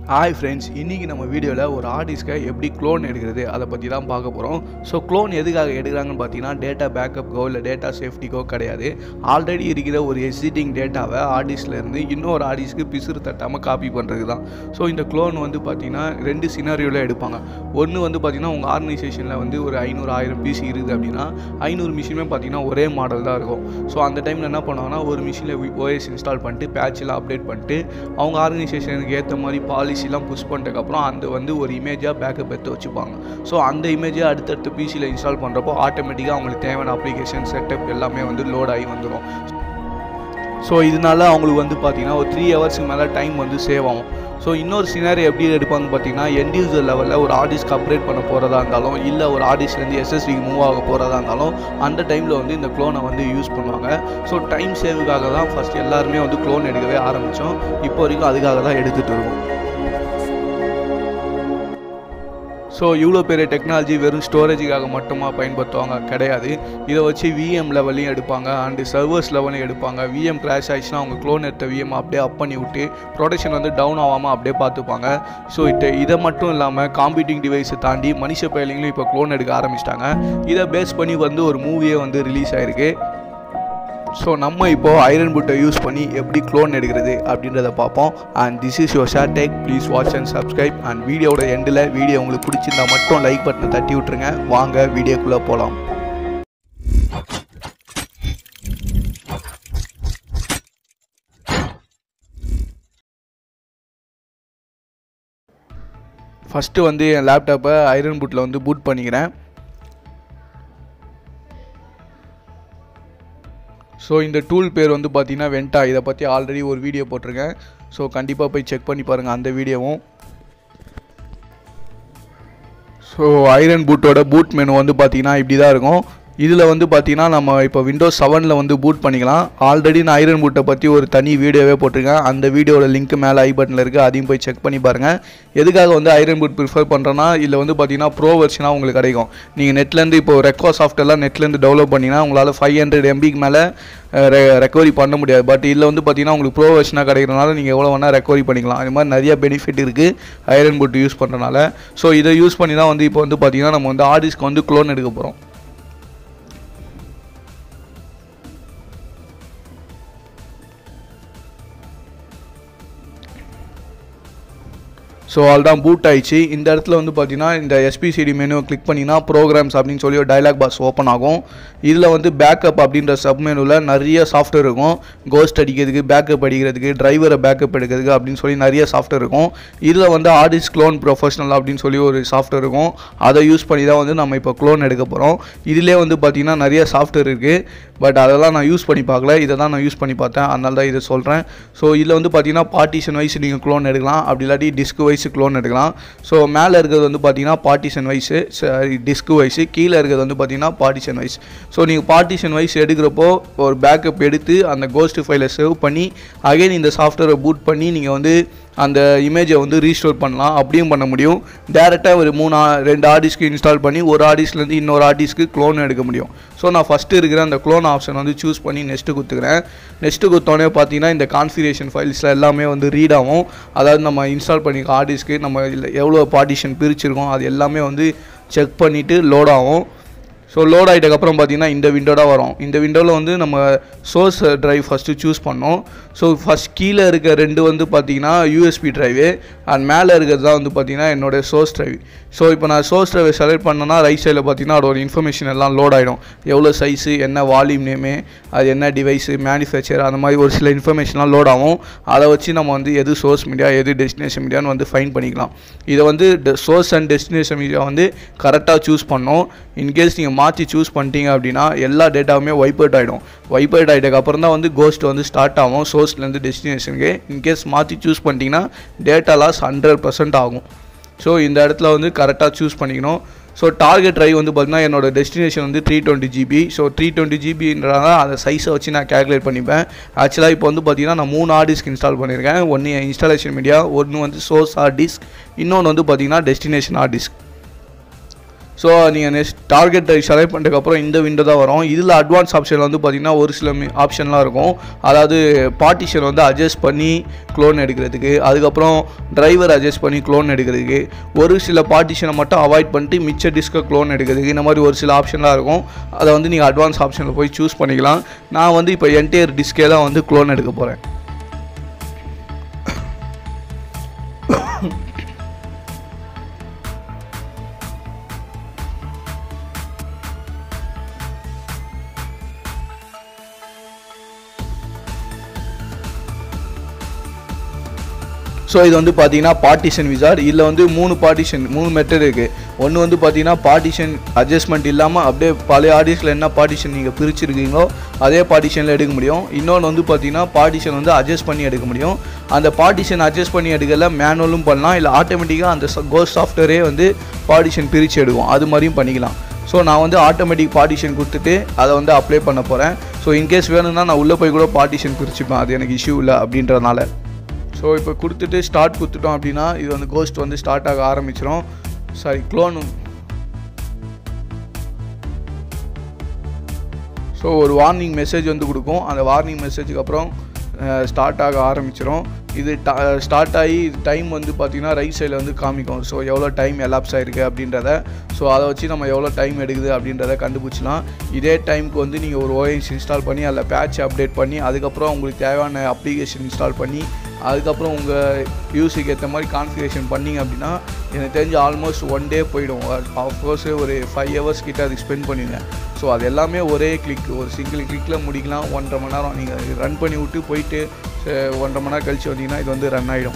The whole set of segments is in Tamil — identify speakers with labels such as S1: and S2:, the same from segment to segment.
S1: ஹாய் ஃப்ரெண்ட்ஸ் இன்றைக்கி நம்ம வீடியோவில் ஒரு ஆர்டிஸ்ட்டை எப்படி க்ளோன் எடுக்கிறது அதை பற்றி தான் பார்க்க போகிறோம் ஸோ க்ளோன் எதுக்காக எடுக்கிறாங்கன்னு பார்த்தீங்கன்னா டேட்டா பேக்கப்கோ இல்லை டேட்டா சேஃப்டிக்கோ கிடையாது ஆல்ரெடி இருக்கிற ஒரு எக்ஸிட்டிங் டேட்டாவை ஆர்டிஸ்ட்லேருந்து இன்னொரு ஆர்டிஸ்ட்க்கு பிசுறு தட்டாமல் காப்பி பண்ணுறது தான் ஸோ இந்த க்ளோன் வந்து பார்த்திங்கன்னா ரெண்டு சினாரியோவில் எடுப்பாங்க ஒன்று வந்து பார்த்திங்கன்னா உங்கள் ஆர்கனைசேஷனில் வந்து ஒரு ஐநூறு ஆயிரம் பிசி இருக்குது அப்படின்னா ஐநூறு மிஷினுமே பார்த்திங்கன்னா ஒரே மாடல் தான் இருக்கும் ஸோ அந்த டைமில் என்ன பண்ணுவாங்கன்னா ஒரு மிஷினில் ஓஎஸ் இன்ஸ்டால் பண்ணிட்டு பேட்செல்லாம் அப்டேட் பண்ணிட்டு அவங்க ஆர்கனைசேஷனுக்கு ஏற்ற மாதிரி பாலிசிலாம் புஷ் பண்ணிட்டதுக்கப்புறம் அந்த வந்து ஒரு இமேஜாக பேக்கப் எடுத்து வச்சுப்பாங்க ஸோ அந்த இமேஜை அடுத்தடுத்த பிசியில் இன்ஸ்டால் பண்ணுறப்போ ஆட்டோமேட்டிக்காக அவங்களுக்கு தேவையான அப்ளிகேஷன் செட்டப் எல்லாமே வந்து லோட் ஆகி வந்துடும் ஸோ இதனால அவங்களுக்கு வந்து பார்த்தீங்கன்னா ஒரு த்ரீ ஹவர்ஸ்க்கு மேலே டைம் வந்து சேவ் ஆகும் ஸோ இன்னொரு சினாரி எப்படி எடுப்பாங்க பார்த்தீங்கன்னா எண்ட் யூசர் லெவலில் ஒரு ஆர்டிஸ்ட்க்கு அப்கிரேட் பண்ண போகிறதா இருந்தாலும் இல்லை ஒரு ஆர்டிஸ்ட்லேருந்து எஸ்எஸ்விக்கு மூவ் ஆக போகிறதா இருந்தாலும் அந்த டைமில் வந்து இந்த க்ளோனை வந்து யூஸ் பண்ணுவாங்க ஸோ டைம் சேவுக்காக தான் ஃபஸ்ட் எல்லாருமே வந்து க்ளோன் எடுக்கவே ஆரம்பித்தோம் இப்போ வரைக்கும் அதுக்காக தான் எடுத்துகிட்டு இருக்கோம் ஸோ இவ்வளோ பெரிய டெக்னாலஜி வெறும் ஸ்டோரேஜுக்காக மட்டுமா பயன்படுத்துவாங்க கிடையாது இதை வச்சு விஎம் லெவல்லையும் எடுப்பாங்க அண்டு சர்வர்ஸ் லெவலையும் எடுப்பாங்க விஎம் கிராஷ் ஆயிடுச்சுன்னா அவங்க க்ளோன் எடுத்த விஎம் அப்படியே அப் பண்ணி விட்டு ப்ரொடக்ஷன் வந்து டவுன் ஆகாமல் அப்படியே பார்த்துப்பாங்க ஸோ இட்ட இதை மட்டும் இல்லாமல் காம்பீட்டிங் டிவைஸை தாண்டி மனுஷ பயலிங்களும் இப்போ க்ளோன் எடுக்க ஆரம்பிச்சிட்டாங்க இதை பேஸ் பண்ணி வந்து ஒரு மூவியே வந்து ரிலீஸ் ஆயிருக்கு ஸோ நம்ம இப்போது ஐரன் புட்டை யூஸ் பண்ணி எப்படி க்ளோன் எடுக்கிறது அப்படின்றத பார்ப்போம் and this is your share tag please watch and subscribe and வீடியோட எண்டில் வீடியோ உங்களுக்கு பிடிச்சிருந்தா மட்டும் லைக் பட்டனை தட்டி விட்ருங்க வாங்க வீடியோக்குள்ளே போகலாம் ஃபஸ்ட்டு வந்து என் லேப்டாப்பை ஐரன் புட்டில் வந்து பூட் பண்ணிக்கிறேன் ஸோ இந்த டூல் பேர் வந்து பார்த்தீங்கன்னா வெண்டா இதை பற்றி ஆல்ரெடி ஒரு வீடியோ போட்டிருக்கேன் ஸோ கண்டிப்பாக போய் செக் பண்ணி பாருங்கள் அந்த வீடியோவும் ஸோ ஐரன் பூட்டோட பூட் மெனு வந்து பார்த்தீங்கன்னா இப்படி தான் இருக்கும் இதில் வந்து பார்த்தீங்கன்னா நம்ம இப்போ விண்டோஸ் செவனில் வந்து பூட் பண்ணிக்கலாம் ஆல்ரெடி நான் ஐரன் பூட்டை பற்றி ஒரு தனி வீடியோவே போட்டிருக்கேன் அந்த வீடியோட லிங்க் மேலே ஐ பட்டனில் இருக்குது அதையும் போய் செக் பண்ணி பாருங்கள் எதுக்காக வந்து ஐரன் பூட் ப்ரிஃபர் பண்ணுறேன்னா இதில் வந்து பார்த்தீங்கன்னா ப்ரோ வெர்ஷனாக உங்களுக்கு கிடைக்கும் நீங்கள் நெட்லேருந்து இப்போ ரெக்கோ சாஃப்ட்வேர்லாம் நெட்லேருந்து டெவலப் பண்ணிங்கன்னா உங்களால் ஃபைவ் ஹண்ட்ரட் எம்பிக்கு மேலே ரெக்கவரி பண்ண முடியாது பட் இதில் வந்து பார்த்தீங்கன்னா உங்களுக்கு ப்ரோ வெர்ஷனாக கிடைக்கிறனால நீங்கள் எவ்வளோ வேணால் ரெக்கவரி பண்ணிக்கலாம் அது மாதிரி நிறைய பெனிஃபிட் இருக்குது ஐரன் பூட் யூஸ் பண்ணுறனால ஸோ இதை யூஸ் பண்ணி தான் வந்து இப்போ வந்து பார்த்தீங்கன்னா நம்ம வந்து ஆர்டிஸ்க்கு வந்து க்ளோன் எடுக்க போகிறோம் ஸோ தான் பூட் ஆயிடுச்சு இந்த இடத்துல வந்து பார்த்தீங்கன்னா இந்த எஸ்பிசிடி மெனு கிளிக் பண்ணிங்கன்னா ப்ரோக்ராம்ஸ் அப்படின்னு சொல்லி ஒரு டைலாக் பாக்ஸ் ஓப்பன் ஆகும் இதில் வந்து பேக்கப் அப்படின்ற சப் மெனுவில் நிறைய சாஃப்ட்வேர் இருக்கும் கோஸ்ட் அடிக்கிறதுக்கு பேக்கப் அடிக்கிறதுக்கு டிரைவரை பேக்கப் எடுக்கிறதுக்கு அப்படின்னு சொல்லி நிறைய சாஃப்ட்வேர் இருக்கும் இதில் வந்து ஆர்டிஸ்ட் க்ளோன் ப்ரொஃபஷனல் அப்படின்னு சொல்லி ஒரு சாஃப்ட்வேர் இருக்கும் அதை யூஸ் பண்ணி தான் வந்து நம்ம இப்போ க்ளோன் எடுக்க போகிறோம் இதிலே வந்து பார்த்திங்கன்னா நிறைய சாஃப்ட்வேர் இருக்குது பட் அதெல்லாம் நான் யூஸ் பண்ணி பார்க்கல இதை தான் நான் யூஸ் பண்ணி பார்த்தேன் அதனால தான் இதை சொல்கிறேன் ஸோ இதில் வந்து பார்த்தீங்கன்னா பார்ட்டிஷன் வைஸ் நீங்கள் க்ளோன் எடுக்கலாம் அப்படி இல்லாட்டி டிஸ்க் வைஸ் க்ளோன் எடுக்கலாம் ஸோ மேலே இருக்கிறது வந்து பார்த்தீங்கன்னா பார்ட்டிஷன் வைஸு டிஸ்க் வைஸு கீழே இருக்கிறது வந்து பார்த்தீங்கன்னா பார்ட்டிஷன் வைஸ் ஸோ நீங்கள் பார்ட்டிஷன் வைஸ் எடுக்கிறப்போ ஒரு பேக்கப் எடுத்து அந்த கோஸ்ட் ஃபைலை சேவ் பண்ணி அகைன் இந்த சாஃப்ட்வேரை பூட் பண்ணி நீங்கள் வந்து அந்த இமேஜை வந்து ரீஸ்டோர் பண்ணலாம் அப்படியும் பண்ண முடியும் டேரெக்டாக ஒரு மூணு ரெண்டு ஆர்டிஸ்க்கு இன்ஸ்டால் பண்ணி ஒரு ஆர்டிஸ்ட்லேருந்து இன்னொரு ஆர்டிஸ்க்கு க்ளோன் எடுக்க முடியும் ஸோ நான் ஃபஸ்ட்டு இருக்கிற அந்த க்ளோன் ஆப்ஷன் வந்து சூஸ் பண்ணி நெக்ஸ்ட்டு கொடுத்துக்கிறேன் நெக்ஸ்ட்டு கொடுத்தோடனே பார்த்தீங்கன்னா இந்த கான்ஃபிகரேஷன் ஃபைல்ஸில் எல்லாமே வந்து ரீட் ஆகும் அதாவது நம்ம இன்ஸ்டால் பண்ணிக்க ஆர்டிஸ்க்கு நம்ம எவ்வளோ பார்ட்டிஷன் பிரிச்சிருக்கோம் அது எல்லாமே வந்து செக் பண்ணிவிட்டு லோட் ஆகும் ஸோ லோட் ஆகிட்டக்கப்புறம் பார்த்தீங்கன்னா இந்த விண்டோ தான் வரும் இந்த விண்டோவில் வந்து நம்ம சோர்ஸ் ட்ரைவ் ஃபஸ்ட்டு சூஸ் பண்ணோம் ஸோ ஃபஸ்ட் கீழே இருக்க ரெண்டு வந்து பார்த்தீங்கன்னா யூஎஸ்பி ட்ரைவு அண்ட் மேலே இருக்கிறது தான் வந்து பார்த்தீங்கன்னா என்னோடய சோர்ஸ் ட்ரைவ் ஸோ இப்போ நான் சோர்ஸ் ட்ரைவை செலக்ட் பண்ணேன்னா ரைட் சைடில் பார்த்தீங்கன்னா அதோட இன்ஃபர்மேஷன் எல்லாம் லோட் ஆகிடும் எவ்வளோ சைஸு என்ன வால்யூம் நேமு அது என்ன டிவைஸு மேனுஃபேக்சர் அந்த மாதிரி ஒரு சில இன்ஃபர்மேஷன்லாம் லோட் ஆகும் அதை வச்சு நம்ம வந்து எது சோர்ஸ் மீடியா எது டெஸ்டினேஷன் மீடியான்னு வந்து ஃபைன் பண்ணிக்கலாம் இதை வந்து சோர்ஸ் அண்ட் டெஸ்டினேஷன் மீடியா வந்து கரெக்டாக சூஸ் பண்ணோம் இன்கேஸ் நீங்கள் மாற்றி சூஸ் பண்ணிட்டீங்க அப்படின்னா எல்லா டேட்டாவுமே வைப் அவுட் ஆகிடும் வைப் அவுட் ஆகிட்டக்கு அப்புறம் தான் வந்து கோஸ்ட் வந்து ஸ்டார்ட் ஆகும் சோர்ஸ்லேருந்து டெஸ்டினேஷனுக்கு இன்கேஸ் மாற்றி சூஸ் பண்ணிட்டீங்கன்னா டேட்டா லாஸ் ஹண்ட்ரட் பர்சன்ட் ஆகும் ஸோ இந்த இடத்துல வந்து கரெக்டாக சூஸ் பண்ணிக்கணும் ஸோ டார்கெட் ட்ரைவ் வந்து பார்த்தீங்கன்னா என்னோட டெஸ்டினேஷன் வந்து three twenty GB so three twenty ஜிபின்றதால அந்த சைஸை வச்சு நான் கேல்குலேட் பண்ணிப்பேன் ஆக்சுவலாக இப்போ வந்து பார்த்தீங்கன்னா நான் மூணு ஹார்ட் டிஸ்க் இன்ஸ்டால் பண்ணியிருக்கேன் ஒன்று இன்ஸ்டாலேஷன் மீடியா ஒன்று வந்து சோர்ஸ் ஹார்ட் டிஸ்க் இன்னொன்று வந்து பார்த்தீங்கன்னா டெஸ்டினேஷன் ஹார்ட் டிஸ்க் ஸோ நீங்கள் நெக்ஸ்ட் டார்கெட் செலக்ட் பண்ணதுக்கப்புறம் இந்த விண்டோ தான் வரும் இதில் அட்வான்ஸ் ஆப்ஷன் வந்து பார்த்தீங்கன்னா ஒரு சில ஆப்ஷன்லாம் இருக்கும் அதாவது பார்ட்டிஷன் வந்து அட்ஜஸ்ட் பண்ணி க்ளோன் எடுக்கிறதுக்கு அதுக்கப்புறம் டிரைவர் அட்ஜஸ்ட் பண்ணி க்ளோன் எடுக்கிறதுக்கு ஒரு சில பார்ட்டிஷனை மட்டும் அவாய்ட் பண்ணிட்டு மிச்ச டிஸ்கை க்ளோன் எடுக்கிறதுக்கு இந்த மாதிரி ஒரு சில ஆப்ஷன்லாம் இருக்கும் அதை வந்து நீங்கள் அட்வான்ஸ் ஆப்ஷனில் போய் சூஸ் பண்ணிக்கலாம் நான் வந்து இப்போ என்டையர் டிஸ்கே தான் வந்து க்ளோன் எடுக்க போகிறேன் ஸோ இது வந்து பார்த்தீங்கன்னா பார்ட்டிஷன் விசார் இதில் வந்து மூணு பார்ட்டிஷன் மூணு மெத்தட் இருக்குது ஒன்று வந்து பார்த்தீங்கன்னா பார்ட்டிஷன் அட்ஜஸ்ட்மெண்ட் இல்லாமல் அப்படியே பழைய ஆடியன்ஸில் என்ன பார்ட்டிஷன் நீங்கள் பிரிச்சிருக்கீங்களோ அதே பார்ட்டிஷனில் எடுக்க முடியும் இன்னொன்று வந்து பார்த்தீங்கன்னா பார்ட்டிஷன் வந்து அட்ஜஸ்ட் பண்ணி எடுக்க முடியும் அந்த பார்ட்டிஷன் அட்ஜஸ்ட் பண்ணி எடுக்கல மேனுவலும் பண்ணலாம் இல்லை ஆட்டோமேட்டிக்காக அந்த கோஸ் சாஃப்ட்வேரே வந்து பார்ட்டிஷன் பிரித்து எடுக்கும் அது மாதிரியும் பண்ணிக்கலாம் ஸோ நான் வந்து ஆட்டோமேட்டிக் பார்ட்டிஷன் கொடுத்துட்டு அதை வந்து அப்ளை பண்ண போகிறேன் ஸோ இன்கேஸ் வேணும்னா நான் உள்ளே போய் கூட பார்ட்டிஷன் பிரிச்சுப்பேன் அது எனக்கு இஷ்யூ இல்லை அப்படின்றனால ஸோ இப்போ கொடுத்துட்டு ஸ்டார்ட் கொடுத்துட்டோம் அப்படின்னா இது வந்து கோஸ்ட் வந்து ஸ்டார்ட் ஆக ஆரம்பிச்சிடும் சாரி க்ளோன் ஸோ ஒரு வார்னிங் மெசேஜ் வந்து கொடுக்கும் அந்த வார்னிங் மெசேஜுக்கு அப்புறம் ஸ்டார்ட் ஆக ஆரம்பிச்சிடும் இது ஸ்டார்ட் ஆகி டைம் வந்து பார்த்திங்கன்னா ரைட் சைடில் வந்து காமிக்கும் ஸோ எவ்வளோ டைம் எலாப்ஸ் ஆகிருக்கு அப்படின்றத ஸோ அதை வச்சு நம்ம எவ்வளோ டைம் எடுக்குது அப்படின்றத கண்டுபிடிச்சலாம் இதே டைமுக்கு வந்து நீங்கள் ஒரு ஓஎஸ் இன்ஸ்டால் பண்ணி அதில் பேட்ச் அப்டேட் பண்ணி அதுக்கப்புறம் உங்களுக்கு தேவையான அப்ளிகேஷன் இன்ஸ்டால் பண்ணி அதுக்கப்புறம் உங்கள் யூஸுக்கு ஏற்ற மாதிரி கான்ஃபிகரேஷன் பண்ணிங்க அப்படின்னா எனக்கு தெரிஞ்சு ஆல்மோஸ்ட் ஒன் டே போயிடும் ஆஃப்கோர்ஸ் ஒரு ஃபைவ் ஹவர்ஸ் கிட்ட அதுக்கு ஸ்பெண்ட் பண்ணுவீங்க ஸோ அது எல்லாமே ஒரே கிளிக் ஒரு சிங்கிள் கிளிக்கில் முடிக்கலாம் ஒன்றரை மணி நேரம் நீங்கள் ரன் பண்ணி விட்டு போயிட்டு ஒன்றரை மணி நேரம் கழிச்சு வந்தீங்கன்னா இது வந்து ரன் ஆகிடும்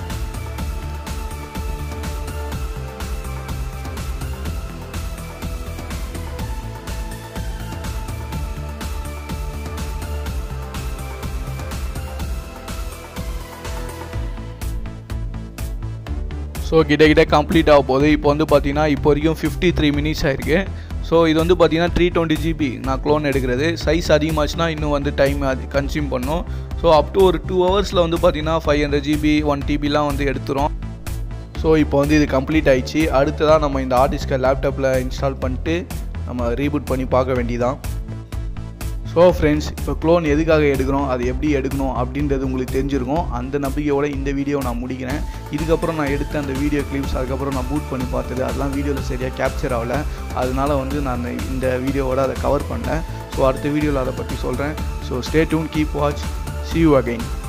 S1: ஸோ கிட்ட கிட்ட கம்ப்ளீட் ஆக போகுது இப்போ வந்து பார்த்தீங்கன்னா இப்போ வரைக்கும் ஃபிஃப்டி த்ரீ மினிட்ஸ் ஆயிருக்கு ஸோ இது வந்து பார்த்தீங்கன்னா த்ரீ டுவெண்ட்டி ஜிபி நான் க்ளோன் எடுக்கிறது சைஸ் அதிகமாச்சுன்னா இன்னும் வந்து டைம் அது கன்சியூம் பண்ணும் ஸோ அப் டு ஒரு டூ ஹவர்ஸில் வந்து பார்த்தீங்கன்னா ஃபைவ் ஹண்ட்ரட் ஜிபி ஒன் டிபிலாம் வந்து எடுத்துரும் ஸோ இப்போ வந்து இது கம்ப்ளீட் ஆயிடுச்சு அடுத்ததாக நம்ம இந்த ஆர்டிஸ்கை லேப்டாப்பில் இன்ஸ்டால் பண்ணிட்டு நம்ம ரீபூட் பண்ணி பார்க்க வேண்டியதான் ஸோ ஃப்ரெண்ட்ஸ் இப்போ க்ளோன் எதுக்காக எடுக்கிறோம் அது எப்படி எடுக்கணும் அப்படின்றது உங்களுக்கு தெரிஞ்சிருக்கும் அந்த நம்பிக்கையோட இந்த வீடியோ நான் முடிக்கிறேன் இதுக்கப்புறம் நான் எடுத்த அந்த வீடியோ கிளிப்ஸ் அதுக்கப்புறம் நான் பூட் பண்ணி பார்த்தது அதெல்லாம் வீடியோவில் சரியாக கேப்சர் ஆகலை அதனால வந்து நான் இந்த வீடியோவோட அதை கவர் பண்ணேன் ஸோ அடுத்த வீடியோவில் அதை பற்றி சொல்கிறேன் so stay tuned keep watch see you again